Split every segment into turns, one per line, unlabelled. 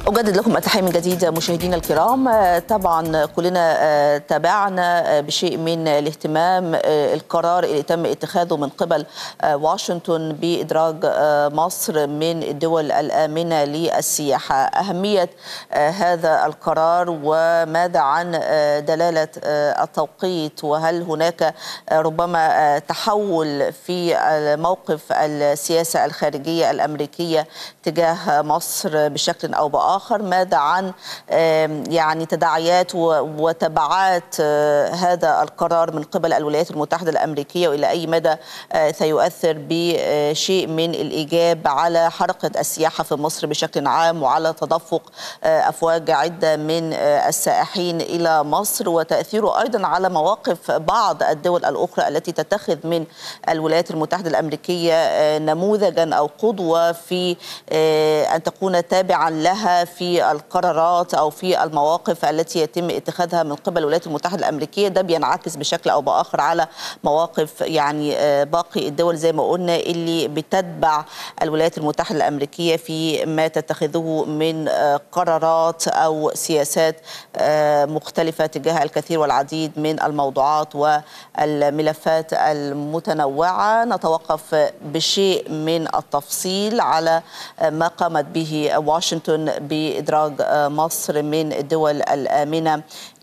أجدد لكم التحية من جديد مشاهدينا الكرام طبعا كلنا تابعنا بشيء من الاهتمام القرار اللي تم اتخاذه من قبل واشنطن بإدراج مصر من الدول الآمنة للسياحة أهمية هذا القرار وماذا عن دلالة التوقيت وهل هناك ربما تحول في موقف السياسة الخارجية الأمريكية تجاه مصر بشكل أو بآخر آخر ماذا عن يعني تداعيات وتبعات هذا القرار من قبل الولايات المتحدة الأمريكية وإلى أي مدى سيؤثر بشيء من الإيجاب على حركة السياحة في مصر بشكل عام وعلى تدفق أفواج عدة من السائحين إلى مصر وتأثيره أيضا على مواقف بعض الدول الأخرى التي تتخذ من الولايات المتحدة الأمريكية نموذجا أو قدوة في أن تكون تابعا لها في القرارات او في المواقف التي يتم اتخاذها من قبل الولايات المتحده الامريكيه ده بينعكس بشكل او باخر على مواقف يعني باقي الدول زي ما قلنا اللي بتتبع الولايات المتحده الامريكيه في ما تتخذه من قرارات او سياسات مختلفه تجاه الكثير والعديد من الموضوعات والملفات المتنوعه نتوقف بشيء من التفصيل على ما قامت به واشنطن بإدراج مصر من الدول الآمنة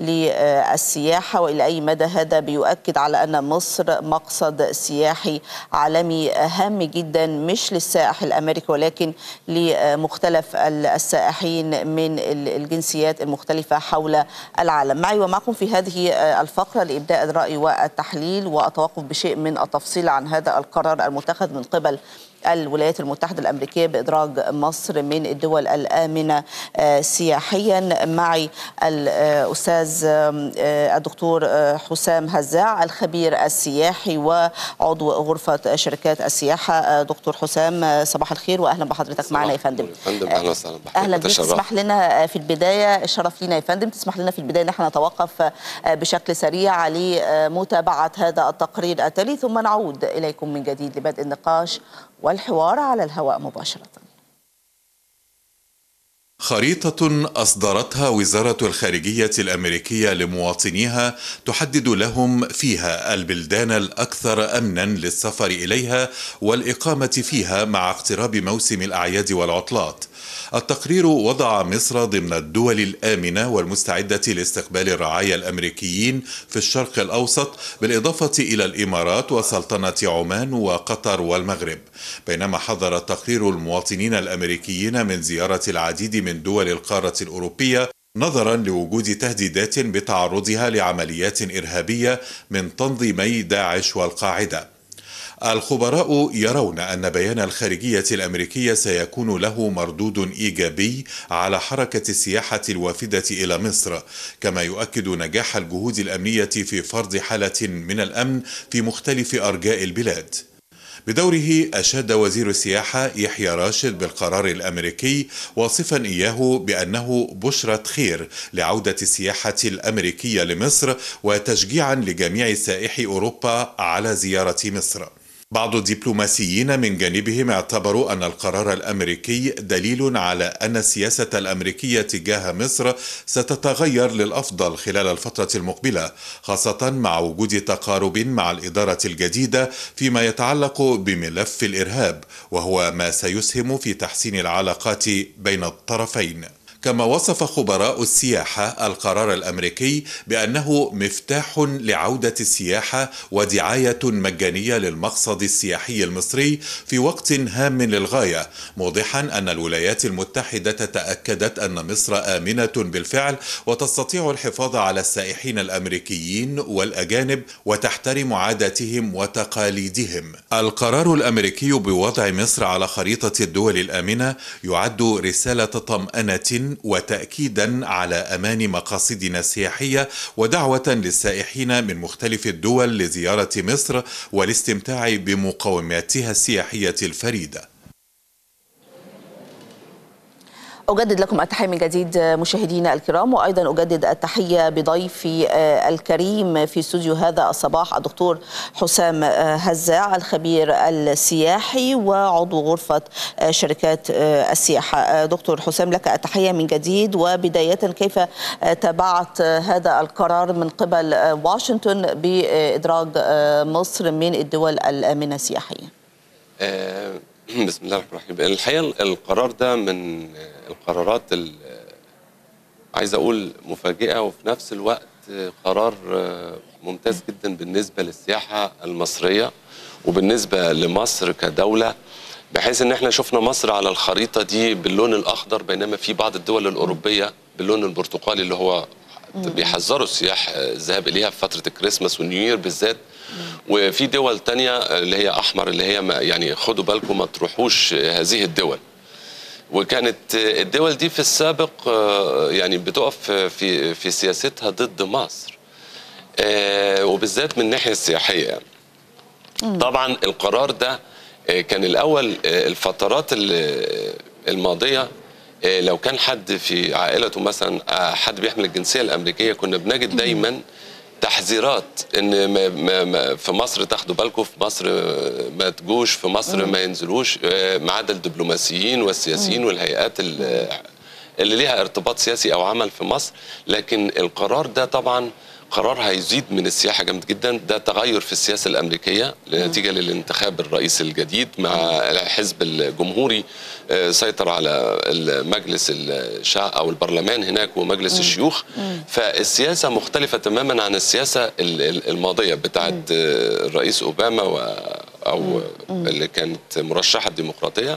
للسياحة وإلى أي مدى هذا بيؤكد على أن مصر مقصد سياحي عالمي هام جدا مش للسائح الأمريكي ولكن لمختلف السائحين من الجنسيات المختلفة حول العالم معي ومعكم في هذه الفقرة لإبداء الرأي والتحليل وأتوقف بشيء من التفصيل عن هذا القرار المتخذ من قبل الولايات المتحدة الأمريكية بإدراج مصر من الدول الآمنة سياحيا معي الأستاذ الدكتور حسام هزاع الخبير السياحي وعضو غرفة شركات السياحة دكتور حسام صباح الخير وأهلا بحضرتك معنا يا فندم
فندم أهلا وسهلا
أهلا بك تسمح لنا في البداية الشرف لنا يا فندم تسمح لنا في البداية نحن نتوقف بشكل سريع لمتابعة هذا التقرير التالي ثم نعود إليكم من جديد لبدء النقاش والحوار على الهواء مباشرة
خريطة أصدرتها وزارة الخارجية الأمريكية لمواطنيها تحدد لهم فيها البلدان الأكثر أمنا للسفر إليها والإقامة فيها مع اقتراب موسم الأعياد والعطلات التقرير وضع مصر ضمن الدول الآمنة والمستعدة لاستقبال الرعايا الأمريكيين في الشرق الأوسط بالإضافة إلى الإمارات وسلطنة عمان وقطر والمغرب بينما حذر التقرير المواطنين الأمريكيين من زيارة العديد من دول القارة الأوروبية نظرا لوجود تهديدات بتعرضها لعمليات إرهابية من تنظيمي داعش والقاعدة الخبراء يرون أن بيان الخارجية الأمريكية سيكون له مردود إيجابي على حركة السياحة الوافدة إلى مصر كما يؤكد نجاح الجهود الأمنية في فرض حالة من الأمن في مختلف أرجاء البلاد بدوره أشاد وزير السياحة يحيى راشد بالقرار الأمريكي واصفا إياه بأنه بشرة خير لعودة السياحة الأمريكية لمصر وتشجيعا لجميع سائحي أوروبا على زيارة مصر بعض الدبلوماسيين من جانبهم اعتبروا أن القرار الأمريكي دليل على أن السياسة الأمريكية تجاه مصر ستتغير للأفضل خلال الفترة المقبلة خاصة مع وجود تقارب مع الإدارة الجديدة فيما يتعلق بملف الإرهاب وهو ما سيسهم في تحسين العلاقات بين الطرفين كما وصف خبراء السياحة القرار الأمريكي بأنه مفتاح لعودة السياحة ودعاية مجانية للمقصد السياحي المصري في وقت هام للغاية موضحا أن الولايات المتحدة تأكدت أن مصر آمنة بالفعل وتستطيع الحفاظ على السائحين الأمريكيين والأجانب وتحترم عاداتهم وتقاليدهم القرار الأمريكي بوضع مصر على خريطة الدول الآمنة يعد رسالة طمأنة وتأكيدا على أمان مقاصدنا السياحية ودعوة للسائحين من مختلف الدول لزيارة مصر والاستمتاع بمقوماتها السياحية الفريدة
أجدد لكم التحية من جديد مشاهدينا الكرام وأيضا أجدد التحية بضيفي الكريم في استوديو هذا الصباح الدكتور حسام هزاع الخبير السياحي وعضو غرفة شركات السياحة دكتور حسام لك التحية من جديد وبداية كيف تابعت هذا القرار من قبل واشنطن بإدراج مصر من الدول الآمنة سياحيا
آه بسم الله الرحمن الرحيم الحقيقه القرار ده من القرارات عايز اقول مفاجئه وفي نفس الوقت قرار ممتاز جدا بالنسبه للسياحه المصريه وبالنسبه لمصر كدوله بحيث ان احنا شفنا مصر على الخريطه دي باللون الاخضر بينما في بعض الدول الاوروبيه باللون البرتقالي اللي هو بيحذروا السياح الذهاب اليها في فتره الكريسماس والنيو بالذات وفي دول تانية اللي هي احمر اللي هي ما يعني خدوا بالكم ما تروحوش هذه الدول وكانت الدول دي في السابق يعني بتقف في في سياستها ضد مصر وبالذات من الناحيه السياحيه يعني. طبعا القرار ده كان الاول الفترات الماضيه لو كان حد في عائلته مثلا حد بيحمل الجنسيه الامريكيه كنا بنجد دايما تحذيرات ان ما ما ما في مصر تاخدوا بالكم في مصر ما تجوش في مصر ما ينزلوش ما عدا الدبلوماسيين والسياسيين والهيئات اللي ليها ارتباط سياسي او عمل في مصر لكن القرار ده طبعا قرار هيزيد من السياحه جامد جدا ده تغير في السياسه الامريكيه نتيجه للانتخاب الرئيس الجديد مع الحزب الجمهوري سيطر على مجلس الشعب او البرلمان هناك ومجلس مم. الشيوخ مم. فالسياسه مختلفه تماما عن السياسه الماضيه بتاعت الرئيس اوباما و او مم. اللي كانت مرشحه الديمقراطيه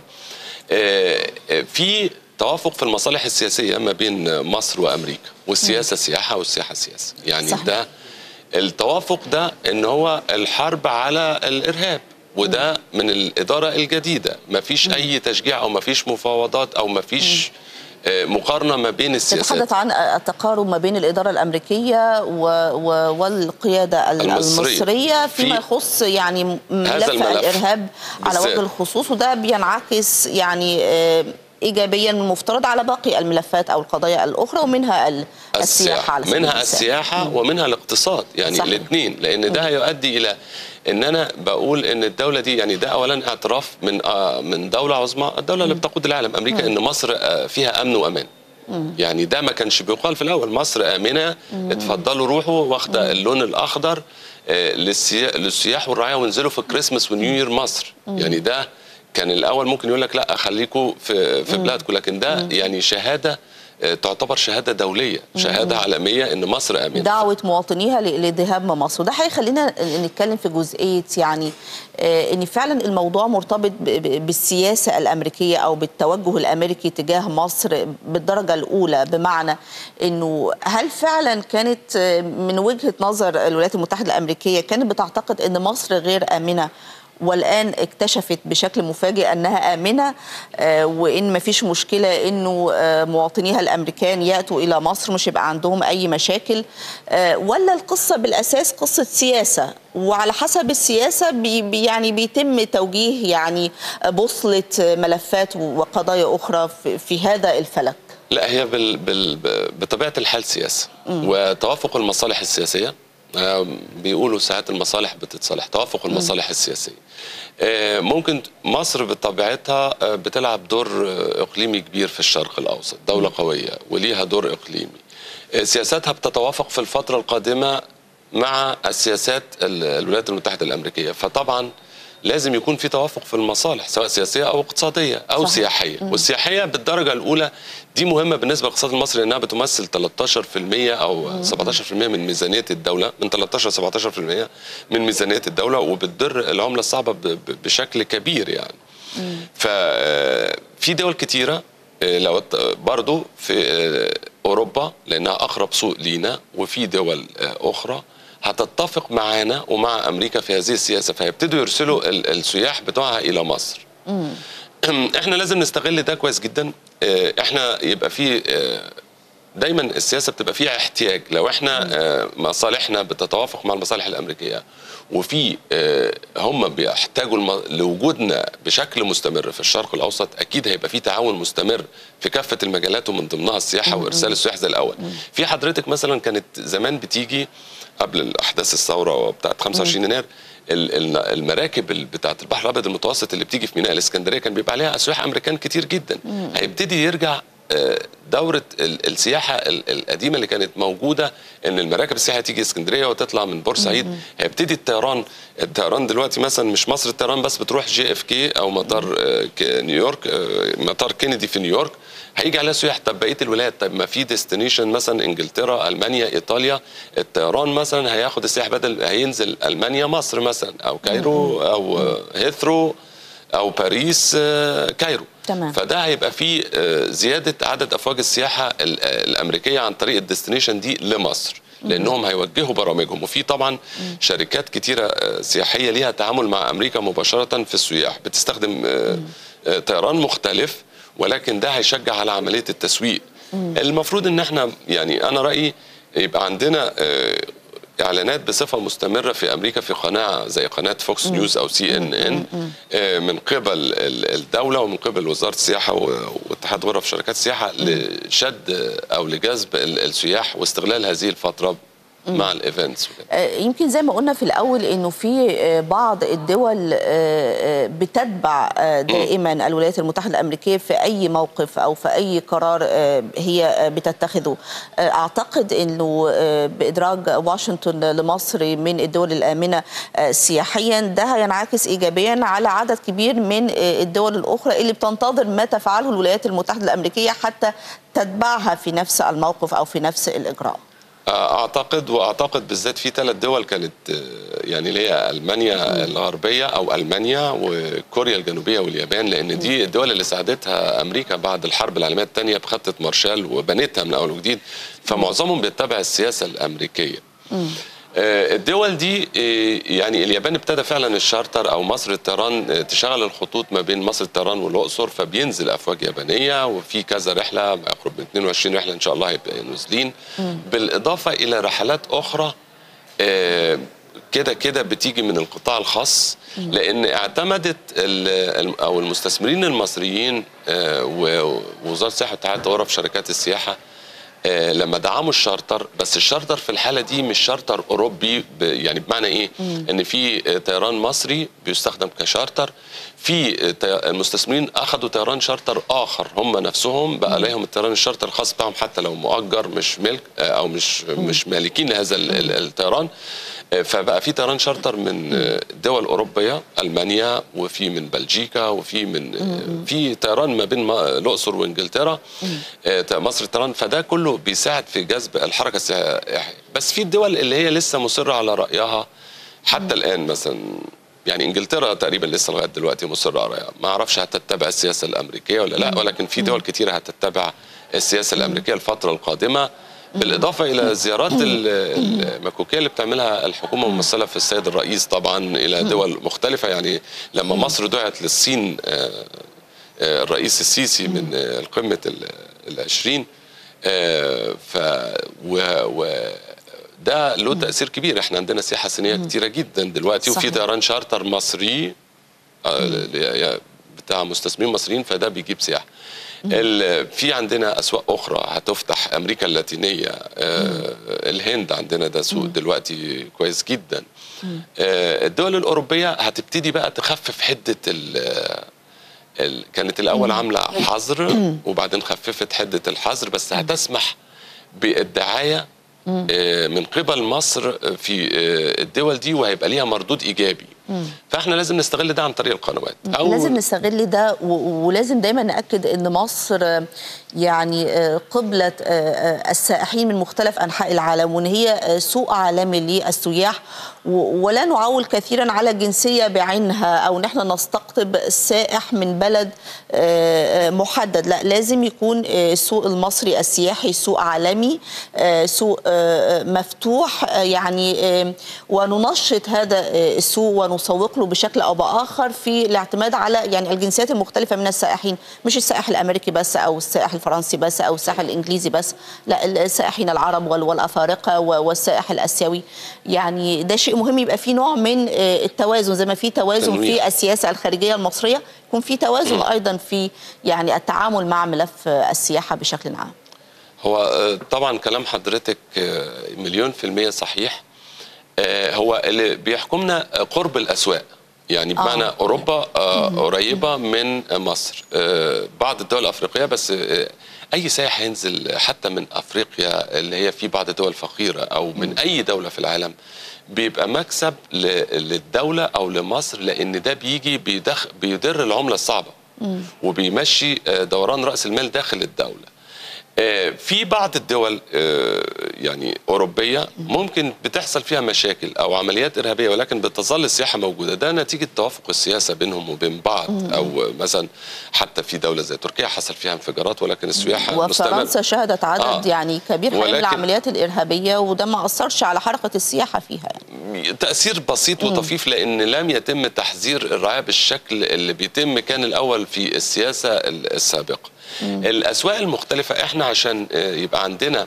في توافق في المصالح السياسيه ما بين مصر وامريكا والسياسه سياحه والسياحه سياسه يعني صحيح. ده التوافق ده ان هو الحرب على الارهاب وده من الاداره الجديده ما فيش اي تشجيع او ما فيش مفاوضات او ما فيش مقارنه ما بين السياسات
تتحدث عن التقارب ما بين الاداره الامريكيه و... و... والقياده المصريه, المصرية فيما يخص يعني ملف الارهاب على وجه الخصوص وده بينعكس يعني ايجابيا المفترض على باقي الملفات او القضايا الاخرى ومنها السياحه, السياحة
على منها السياحه ومنها الاقتصاد يعني الاثنين لان ده هيؤدي الى ان انا بقول ان الدوله دي يعني ده اولا اعتراف من آه من دوله عظمى الدوله اللي بتقود العالم امريكا ان مصر آه فيها امن وامان يعني ده ما كانش بيقال في الاول مصر امنه اتفضلوا روحوا واخده اللون الاخضر آه للسياح والرعايه وانزلوا في الكريسماس ونيو مصر يعني ده كان الاول ممكن يقول لك لا خليكم في في بلادكم لكن ده يعني شهاده تعتبر شهاده دوليه شهاده عالميه ان مصر امنه
دعوه مواطنيها للذهاب من مصر وده هيخلينا نتكلم في جزئيه يعني ان فعلا الموضوع مرتبط بالسياسه الامريكيه او بالتوجه الامريكي تجاه مصر بالدرجه الاولى بمعنى انه هل فعلا كانت من وجهه نظر الولايات المتحده الامريكيه كانت بتعتقد ان مصر غير امنه والان اكتشفت بشكل مفاجئ انها امنه وان ما فيش مشكله انه مواطنيها الامريكان ياتوا الى مصر مش يبقى عندهم اي مشاكل ولا القصه بالاساس قصه سياسه وعلى حسب السياسه بي يعني بيتم توجيه يعني بوصله ملفات وقضايا اخرى في, في هذا الفلك
لا هي بال بال بطبيعه الحال سياسه وتوافق المصالح السياسيه بيقولوا ساعات المصالح بتتصالح توافق المصالح السياسيه ممكن مصر بطبيعتها بتلعب دور اقليمي كبير في الشرق الاوسط دوله قويه وليها دور اقليمي سياساتها بتتوافق في الفتره القادمه مع السياسات الولايات المتحده الامريكيه فطبعا لازم يكون في توافق في المصالح سواء سياسيه او اقتصاديه او صحيح. سياحيه مم. والسياحيه بالدرجه الاولى دي مهمه بالنسبه للاقتصاد المصري لانها بتمثل 13% او مم. 17% من ميزانيه الدوله من 13 17% من ميزانيه الدوله وبتضر العمله الصعبه بشكل كبير يعني ففي دول كتيره لو برضو في اوروبا لانها اقرب سوق لينا وفي دول اخرى هتتفق معانا ومع امريكا في هذه السياسه فهيبتدوا يرسلوا السياح بتوعها الى مصر. احنا لازم نستغل ده كويس جدا احنا يبقى في دايما السياسه بتبقى فيها احتياج لو احنا آه، مصالحنا بتتوافق مع المصالح الامريكيه وفي آه، هم بيحتاجوا الم- لوجودنا بشكل مستمر في الشرق الاوسط اكيد هيبقى في تعاون مستمر في كافه المجالات ومن ضمنها السياحه وارسال السياح زي الاول في حضرتك مثلا كانت زمان بتيجي قبل احداث الثوره بتاعت 25 يناير ال- ال- المراكب ال- بتاعت البحر الابيض المتوسط اللي بتيجي في ميناء الاسكندريه كان بيبقى عليها سياح امريكان كتير جدا هيبتدي يرجع آه، دورة ال- السياحة ال- القديمة اللي كانت موجودة ان المراكب السياحية تيجي اسكندرية وتطلع من بورسعيد هيبتدي الطيران الطيران دلوقتي مثلا مش مصر الطيران بس بتروح جي اف كي او مطار آه، ك- نيويورك آه، مطار كينيدي في نيويورك هيجي عليها سياح طب بقيه الولايات طب ما في ديستنيشن مثلا انجلترا المانيا ايطاليا الطيران مثلا هياخد السياح بدل هينزل المانيا مصر مثلا او كايرو او آه، هيثرو او باريس آه، كايرو
تمام.
فده هيبقى فيه آه، زياده عدد افواج السياحه ال- آه، الامريكيه عن طريق الديستنيشن دي لمصر لانهم هيوجهوا برامجهم وفي طبعا شركات كتيره آه، سياحيه ليها تعامل مع امريكا مباشره في السياح بتستخدم آه، آه، طيران مختلف ولكن ده هيشجع على عمليه التسويق المفروض ان احنا يعني انا رايي يبقى عندنا آه، اعلانات بصفه مستمره في امريكا في قناه زي قناه فوكس نيوز او سي ان ان من قبل ال- الدوله ومن قبل وزاره السياحه و- واتحاد غرف شركات السياحه لشد او لجذب ال- السياح واستغلال هذه الفتره مع الايفنتس وكده.
آه، يمكن زي ما قلنا في الاول انه في آه، بعض الدول آه، آه، بتتبع آه، دائما الولايات المتحده الامريكيه في اي موقف او في اي قرار آه، هي آه، بتتخذه آه، اعتقد انه آه، بادراج واشنطن لمصر من الدول الامنه آه، سياحيا ده هينعكس ايجابيا على عدد كبير من آه، الدول الاخرى اللي بتنتظر ما تفعله الولايات المتحده الامريكيه حتى تتبعها في نفس الموقف او في نفس الاجراء
اعتقد واعتقد بالذات في ثلاث دول كانت آه، يعني اللي هي المانيا الغربيه او المانيا وكوريا الجنوبيه واليابان لان دي الدول اللي ساعدتها امريكا بعد الحرب العالميه الثانيه بخطه مارشال وبنتها من اول وجديد فمعظمهم بيتبع السياسه الامريكيه. آه، الدول دي آه، يعني اليابان ابتدى فعلا الشارتر او مصر الطيران آه، تشغل الخطوط ما بين مصر الطيران والاقصر فبينزل افواج يابانيه وفي كذا رحله ما يقرب من 22 رحله ان شاء الله هيبقى نازلين بالاضافه الى رحلات اخرى آه، كده كده بتيجي من القطاع الخاص لان اعتمدت ال- ال- او المستثمرين المصريين آه، ووزاره السياحه واتحاد غرف شركات السياحه آه، لما دعموا الشارتر بس الشارتر في الحاله دي مش شارتر اوروبي ب- يعني بمعنى ايه ان في آه، طيران مصري بيستخدم كشارتر في آه، طي- المستثمرين اخذوا طيران شارتر اخر هم نفسهم بقى لهم الطيران الشارتر الخاص بتاعهم حتى لو مؤجر مش ملك آه، او مش مش مالكين لهذا ال- ال- الطيران آه، فبقى في طيران شارتر من آه، دول اوروبيه المانيا وفي من بلجيكا وفي من آه، في طيران ما بين ما- الاقصر وانجلترا آه، مصر الطيران فده كله بيساعد في جذب الحركه السياحيه بس في الدول اللي هي لسه مصره على رايها حتى الان مثلا يعني انجلترا تقريبا لسه لغايه دلوقتي مصره على رايها ما اعرفش هتتبع السياسه الامريكيه ولا لا ولكن في دول كتيره هتتبع السياسه الامريكيه الفتره القادمه بالاضافه الى الزيارات ال- المكوكيه اللي بتعملها الحكومه ممثله في السيد الرئيس طبعا الى دول مختلفه يعني لما مصر دعت للصين آه، آه، الرئيس السيسي من آه، القمه ال- العشرين آه، ف و و ده له تاثير كبير احنا عندنا سياحه صينيه كتيره جدا دلوقتي وفي
صحيح.
طيران شارتر مصري آه، ل- بتاع مستثمرين مصريين فده بيجيب سياحه ال- في عندنا اسواق اخرى هتفتح امريكا اللاتينيه آه، الهند عندنا ده سوق دلوقتي كويس جدا آه، الدول الاوروبيه هتبتدي بقى تخفف حده ال- ال- كانت الاول عامله حظر وبعدين خففت حده الحظر بس هتسمح بالدعايه آه، من قبل مصر في آه، الدول دي وهيبقى ليها مردود ايجابي فاحنا لازم نستغل ده عن طريق القنوات
لازم نستغل ده و- ولازم دايما ناكد ان مصر آه، يعني آه، قبله آه، آه، السائحين من مختلف انحاء العالم وان هي آه، سوق عالمي للسياح و- ولا نعول كثيرا على الجنسيه بعينها او ان احنا نستقطب السائح من بلد آه، آه، محدد لا لازم يكون آه، السوق المصري السياحي سوق عالمي آه، سوق آه، آه، مفتوح آه، يعني آه، وننشط هذا آه، السوق ونسوق له بشكل او باخر في الاعتماد على يعني الجنسيات المختلفه من السائحين مش السائح الامريكي بس او السائح الفرنسي بس او السائح الانجليزي بس لا السائحين العرب وال- والافارقه و- والسائح الاسيوي يعني ده شيء مهم يبقى في نوع من آه، التوازن زي ما في توازن
تنويع.
في السياسه الخارجيه المصريه يكون في توازن ايضا في يعني التعامل مع ملف آه، السياحه بشكل عام
هو آه، طبعا كلام حضرتك آه، مليون في المية صحيح آه، هو اللي بيحكمنا آه، قرب الأسواق يعني بمعنى
آه.
أوروبا آه، قريبة من مصر آه، بعض الدول الأفريقية بس آه، أي سائح هينزل حتى من أفريقيا اللي هي في بعض الدول فقيرة أو من أي دولة في العالم بيبقى مكسب ل- للدولة أو لمصر لأن ده بيجي بيدخ بيدر العملة الصعبة وبيمشي آه، دوران رأس المال داخل الدولة آه، في بعض الدول آه، يعني أوروبية ممكن بتحصل فيها مشاكل أو عمليات إرهابية ولكن بتظل السياحة موجودة ده نتيجة توافق السياسة بينهم وبين بعض أو مثلا حتى في دولة زي تركيا حصل فيها انفجارات ولكن السياحة
وفرنسا
مستمرة
شهدت عدد
آه.
يعني كبير حقيقي من
ولكن-
العمليات الارهابيه وده ما اثرش على حركه السياحه فيها يعني.
تأثير بسيط وطفيف لأن لم يتم تحذير الرعاية بالشكل اللي بيتم كان الأول في السياسة السابقة الأسواق المختلفة إحنا عشان آه، يبقى عندنا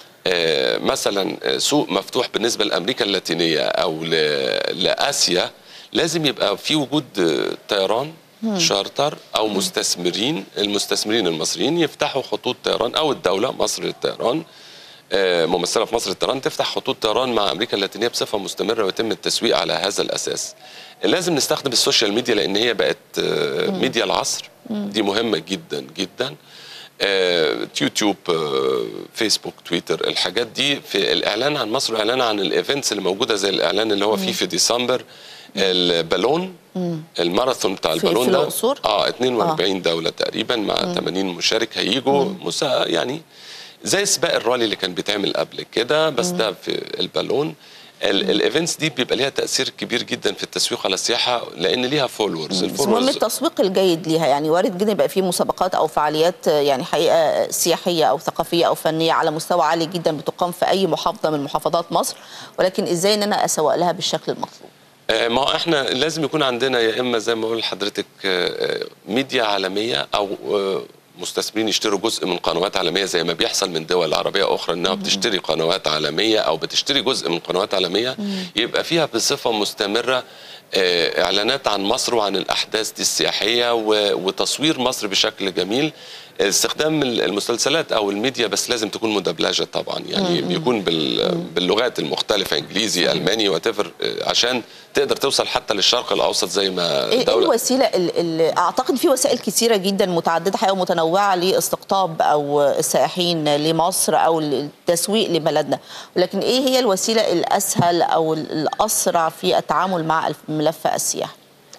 آه، مثلا آه، سوق مفتوح بالنسبة لأمريكا اللاتينية أو ل- لآسيا لازم يبقى في وجود آه، طيران شارتر او مستثمرين المستثمرين المصريين يفتحوا خطوط طيران او الدوله مصر للطيران آه، ممثله في مصر للطيران تفتح خطوط طيران مع امريكا اللاتينيه بصفه مستمره ويتم التسويق على هذا الاساس. لازم نستخدم السوشيال ميديا لان هي بقت آه، ميديا العصر دي مهمه جدا جدا. آه، يوتيوب آه، فيسبوك تويتر الحاجات دي في الاعلان عن مصر والاعلان عن الايفنتس اللي موجوده زي الاعلان اللي هو فيه في ديسمبر البالون الماراثون بتاع
في-
البالون
في
ده
الأقصر؟
اه 42 دوله تقريبا مع 80 مشارك هيجوا مسا يعني زي سباق الرالي اللي كان بيتعمل قبل كده بس ده في البالون الايفنتس دي بيبقى ليها تاثير كبير جدا في التسويق على السياحه لان ليها فولورز
بس مهم التسويق الجيد ليها يعني وارد جدا يبقى في مسابقات او فعاليات آه، يعني حقيقه سياحيه او ثقافيه او فنيه على مستوى عالي جدا بتقام في اي محافظه من محافظات مصر ولكن ازاي ان انا اسوق لها بالشكل المطلوب
آه، ما هو احنا لازم يكون عندنا يا اما زي ما بقول لحضرتك آه، آه، ميديا عالميه او آه، مستثمرين يشتروا جزء من قنوات عالميه زي ما بيحصل من دول عربيه اخرى انها بتشتري قنوات عالميه او بتشتري جزء من قنوات عالميه يبقى فيها بصفه مستمره آه، اعلانات عن مصر وعن الاحداث دي السياحيه و- وتصوير مصر بشكل جميل استخدام المسلسلات او الميديا بس لازم تكون مدبلجه طبعا يعني بيكون بال- باللغات المختلفه انجليزي الماني وات عشان تقدر توصل حتى للشرق الاوسط زي ما
ايه إيه
دوله
الوسيله اللي اعتقد في وسائل كثيره جدا متعدده حقيقه ومتنوعه لاستقطاب او السائحين لمصر او التسويق لبلدنا ولكن ايه هي الوسيله الاسهل او الاسرع في التعامل مع ملف السياحه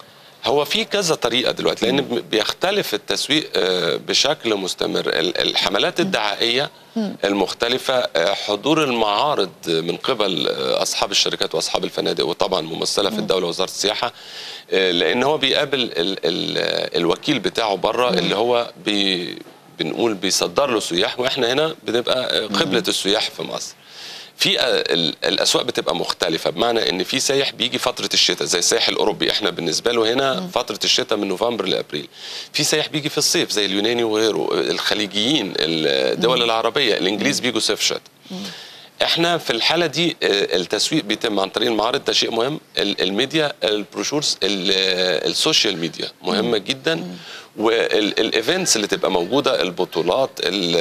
هو في كذا طريقه دلوقتي لان بيختلف التسويق آه، بشكل مستمر ال- الحملات الدعائيه المختلفه آه، حضور المعارض من قبل آه، اصحاب الشركات واصحاب الفنادق وطبعا ممثله في الدوله وزاره السياحه آه، لان هو بيقابل ال ال الوكيل بتاعه بره اللي هو بي بنقول بيصدر له سياح واحنا هنا بنبقى آه، قبله السياح في مصر في آه، ال- الاسواق بتبقى مختلفه بمعنى ان في سايح بيجي فتره الشتاء زي السايح الاوروبي احنا بالنسبه له هنا فتره الشتاء من نوفمبر لابريل في سايح بيجي في الصيف زي اليوناني وغيره الخليجيين الدول العربيه الانجليز بيجوا صيف شتاء احنا في الحاله دي آه، التسويق بيتم عن طريق المعارض ده شيء مهم ال- الميديا البروشورز ال- آه، السوشيال ميديا مهمه جدا والايفنتس اللي تبقى موجوده البطولات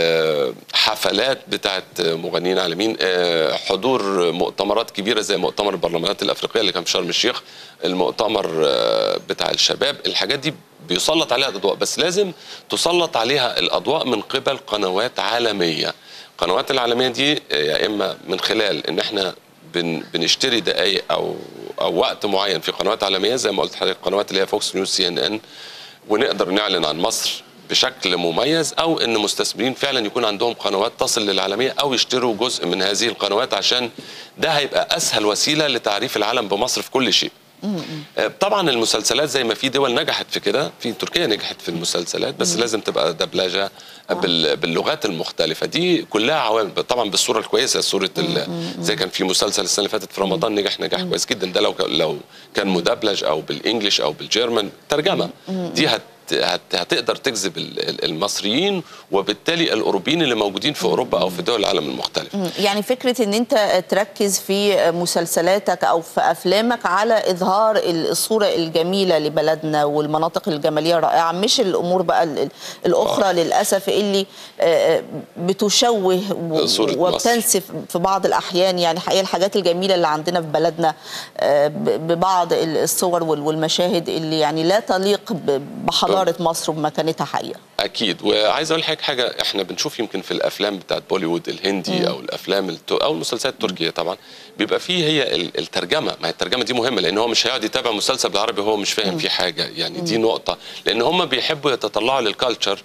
الحفلات بتاعت مغنيين عالمين آه، حضور مؤتمرات كبيره زي مؤتمر البرلمانات الافريقيه اللي كان في شرم الشيخ المؤتمر آه، بتاع الشباب الحاجات دي بيسلط عليها الاضواء بس لازم تسلط عليها الاضواء من قبل قنوات عالميه القنوات العالميه دي يا اما من خلال ان احنا بن بنشتري دقائق او او وقت معين في قنوات عالميه زي ما قلت لحضرتك قنوات اللي هي فوكس نيوز سي ان ان ونقدر نعلن عن مصر بشكل مميز او ان مستثمرين فعلا يكون عندهم قنوات تصل للعالميه او يشتروا جزء من هذه القنوات عشان ده هيبقى اسهل وسيله لتعريف العالم بمصر في كل شيء. آه، طبعا المسلسلات زي ما في دول نجحت في كده في تركيا نجحت في المسلسلات بس لازم تبقى دبلجه بال- باللغات المختلفه دي كلها عوامل طبعا بالصوره الكويسه صوره ال- زي كان في مسلسل السنه اللي فاتت في رمضان نجح نجاح كويس جدا ده لو ك- لو كان مدبلج او بالانجلش او بالجيرمان ترجمه دي هت هت هتقدر تجذب ال- ال- المصريين وبالتالي الاوروبيين اللي موجودين في اوروبا او في دول العالم المختلفه
يعني فكرة ان انت تركز في مسلسلاتك او في افلامك على اظهار الصورة الجميلة لبلدنا والمناطق الجمالية الرائعة مش الامور بقى ال- ال- الاخرى للاسف اللي آه، بتشوه و-
صورة مصر.
وبتنسف في بعض الاحيان يعني حقيقة الحاجات الجميلة اللي عندنا في بلدنا آه، ب- ببعض الصور وال- والمشاهد اللي يعني لا تليق ب- بحضارة مصر وبمكانتها حقيقة
اكيد وعايز اقول لحضرتك حاجه احنا بنشوف يمكن في الافلام بتاعت بوليوود الهندي او الافلام التو او المسلسلات التركيه طبعا بيبقى فيه هي ال- الترجمه ما هي الترجمه دي مهمه لان هو مش هيقعد يتابع مسلسل بالعربي وهو مش فاهم فيه حاجه يعني دي نقطه لان هم بيحبوا يتطلعوا للكالتشر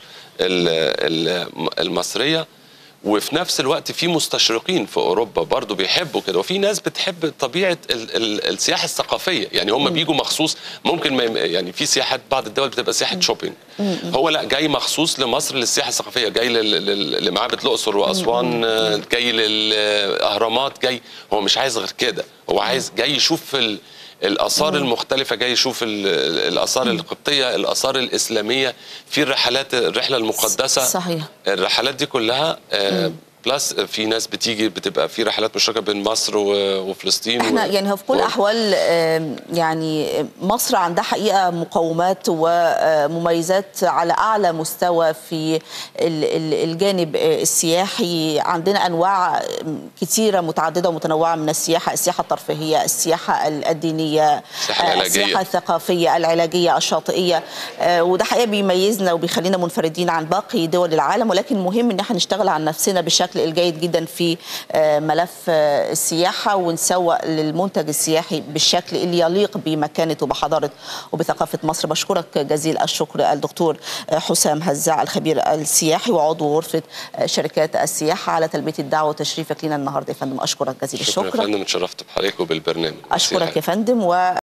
ال- ال- المصريه وفي نفس الوقت في مستشرقين في اوروبا برضو بيحبوا كده وفي ناس بتحب طبيعه ال ال السياحه الثقافيه يعني هم بيجوا مخصوص ممكن ما يم- يعني في سياحات بعض الدول بتبقى سياحه شوبينج هو لا جاي مخصوص لمصر للسياحه الثقافيه جاي لل- لل- لمعابد الاقصر واسوان آه، جاي للاهرامات جاي هو مش عايز غير كده هو عايز جاي يشوف ال الاثار المختلفه جاي يشوف ال- الاثار القبطيه الاثار الاسلاميه في الرحلات الرحله المقدسه
صحيح.
الرحلات دي كلها آه، بلس في ناس بتيجي بتبقى في رحلات مشتركه بين مصر و- وفلسطين
احنا
و-
يعني هو في كل
و-
الاحوال آم، يعني مصر عندها حقيقه مقومات ومميزات على اعلى مستوى في ال- ال- الجانب السياحي عندنا انواع كثيره متعدده ومتنوعه من السياحه السياحه الترفيهيه السياحه الدينيه
السياحة
آه،
العلاجية.
السياحه الثقافيه العلاجيه الشاطئيه آه، وده حقيقه بيميزنا وبيخلينا منفردين عن باقي دول العالم ولكن مهم ان احنا نشتغل على نفسنا بالشكل الجيد جدا في آه، ملف آه، السياحه ونسوق للمنتج السياحي بالشكل اللي يليق بمكانه وبحضاره وبثقافه مصر بشكرك جزيل الشكر الدكتور آه، حسام هزاع الخبير السياحي وعضو غرفه آه، شركات السياحه على تلبيه الدعوه وتشريفك لنا النهارده يا فندم اشكرك جزيل
شكرا يا
الشكر
فندم اتشرفت بحضرتك وبالبرنامج
اشكرك يا فندم و